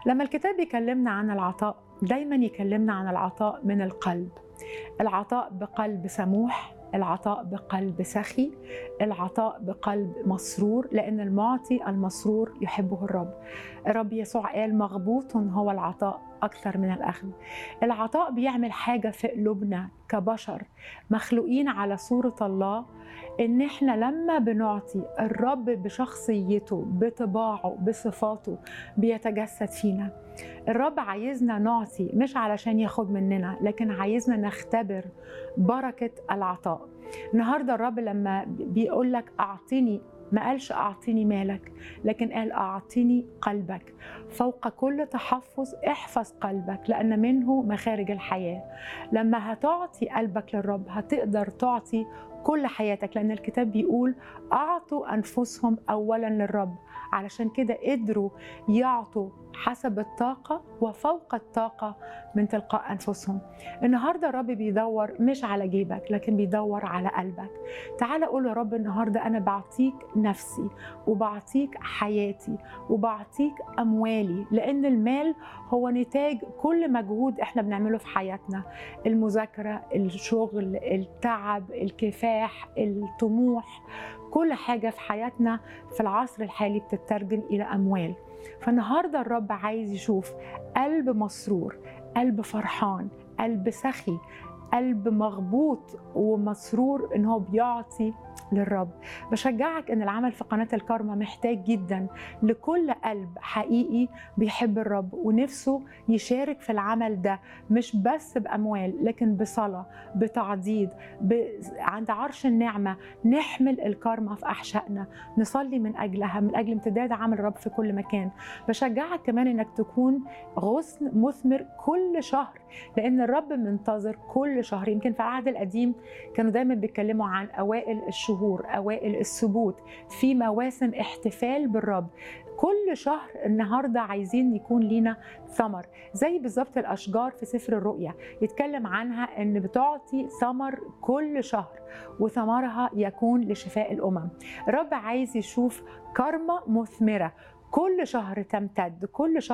لما الكتاب يكلمنا عن العطاء دايما يكلمنا عن العطاء من القلب العطاء بقلب سموح العطاء بقلب سخي العطاء بقلب مسرور لأن المعطي المسرور يحبه الرب الرب يسوع قال مغبوط هو العطاء أكثر من الأخذ العطاء بيعمل حاجة في قلوبنا كبشر مخلوقين على صورة الله ان احنا لما بنعطي الرب بشخصيته بطباعه بصفاته بيتجسد فينا الرب عايزنا نعطي مش علشان ياخد مننا لكن عايزنا نختبر بركة العطاء النهاردة الرب لما بيقول لك أعطيني ما قالش أعطيني مالك لكن قال أعطيني قلبك فوق كل تحفظ احفظ قلبك لأن منه مخارج الحياة لما هتعطي قلبك للرب هتقدر تعطي كل حياتك لأن الكتاب بيقول أعطوا أنفسهم أولا للرب علشان كده قدروا يعطوا حسب الطاقة وفوق الطاقة من تلقاء أنفسهم النهاردة الرب بيدور مش على جيبك لكن بيدور على قلبك تعال قول يا رب النهاردة أنا بعطيك نفسي وبعطيك حياتي وبعطيك أموالي لأن المال هو نتاج كل مجهود إحنا بنعمله في حياتنا المذاكرة الشغل التعب الكفاح الطموح كل حاجة في حياتنا في العصر الحالي بتترجم إلى أموال فالنهارده الرب عايز يشوف قلب مسرور قلب فرحان قلب سخي قلب مغبوط ومسرور ان هو بيعطي للرب بشجعك ان العمل في قناه الكارما محتاج جدا لكل قلب حقيقي بيحب الرب ونفسه يشارك في العمل ده مش بس باموال لكن بصلاه بتعضيد ب... عند عرش النعمه نحمل الكارما في احشائنا نصلي من اجلها من اجل امتداد عمل الرب في كل مكان بشجعك كمان انك تكون غصن مثمر كل شهر لان الرب منتظر كل شهر يمكن في العهد القديم كانوا دايما بيتكلموا عن اوائل الشهور اوائل السبوت في مواسم احتفال بالرب كل شهر النهارده عايزين يكون لينا ثمر زي بالظبط الاشجار في سفر الرؤيا يتكلم عنها ان بتعطي ثمر كل شهر وثمرها يكون لشفاء الامم الرب عايز يشوف كرمه مثمره كل شهر تمتد كل شهر